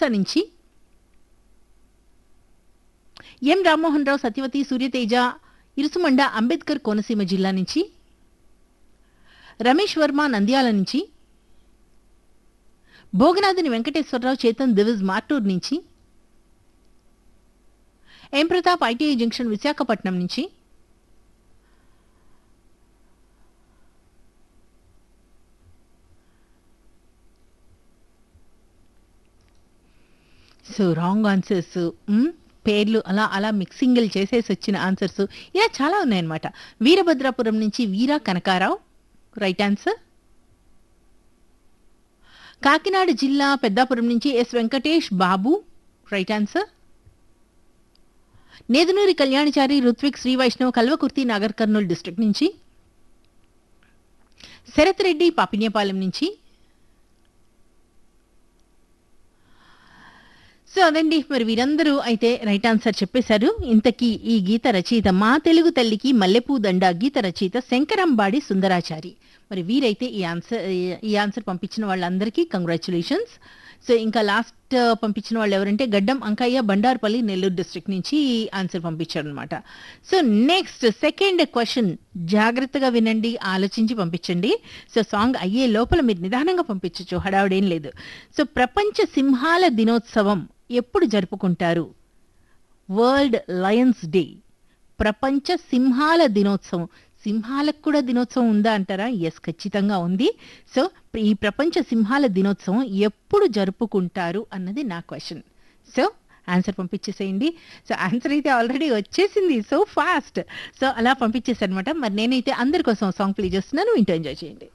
కోస్తా నుంచి ఎం రామ్మోహన్ రావు సత్యవతి సూర్యతేజ ఇరుసుమండ అంబేద్కర్ కోనసీమ జిల్లా నుంచి రమేష్ వర్మ నంద్యాల నుంచి భోగనాథుని వెంకటేశ్వరరావు చేతన్ దివిజ్ మార్టూర్ నుంచి M Pratap ITI junction Visakhapatnam నుంచి సో రాంగ్ ఆన్సర్స్ పేర్లు అలా అలా మిక్సింగ్లు చేసేసి వచ్చిన ఆన్సర్స్ ఇలా చాలా ఉన్నాయన్నమాట వీరభద్రాపురం నుంచి వీరా కనకారావు రైట్ ఆన్సర్ కాకినాడ జిల్లా పెద్దాపురం నుంచి S Venkatesh Babu right answer Nedunuri Kalyanachari Ruthvik Sri Vaishnav Kalwakurthy Nagarkurnool district నుంచి శరత్ రెడ్డి పాపిన్యపాలెం నుంచి సో అదండి మరి వీరందరూ అయితే రైట్ ఆన్సర్ చెప్పేశారు ఇంతకీ ఈ గీత రచయిత మా తెలుగు తల్లికి మల్లెపూ దండ గీత రచయిత శంకరంబాడి సుందరాచారి మరి వీరైతే ఈ ఆన్సర్ ఈ ఆన్సర్ పంపించిన వాళ్ళందరికీ కంగ్రాచులేషన్స్ సో ఇంకా లాస్ట్ పంపించిన వాళ్ళు ఎవరంటే గడ్డం అంకయ్య బండార్పల్లి నెల్లూరు డిస్ట్రిక్ట్ నుంచి ఈ ఆన్సర్ పంపించారు అనమాట సో నెక్స్ట్ సెకండ్ క్వశ్చన్ జాగ్రత్తగా వినండి ఆలోచించి పంపించండి సో సాంగ్ అయ్యే లోపల మీరు నిదానంగా పంపించవచ్చు హడావుడేం లేదు సో ప్రపంచ సింహాల దినోత్సవం ఎప్పుడు జరుపుకుంటారు వరల్డ్ లయన్స్ డే ప్రపంచ సింహాల దినోత్సవం సింహాలకు కూడా దినోత్సవం ఉందా అంటారా ఎస్ ఖచ్చితంగా ఉంది సో ఈ ప్రపంచ సింహాల దినోత్సవం ఎప్పుడు జరుపుకుంటారు అన్నది నా క్వశ్చన్ సో ఆన్సర్ పంపించేసేయండి సో ఆన్సర్ అయితే ఆల్రెడీ వచ్చేసింది సో ఫాస్ట్ సో అలా పంపించేసారనమాట మరి నేనైతే అందరి కోసం సాంగ్ ప్లే చేస్తున్నాను వింటూ ఎంజాయ్ చేయండి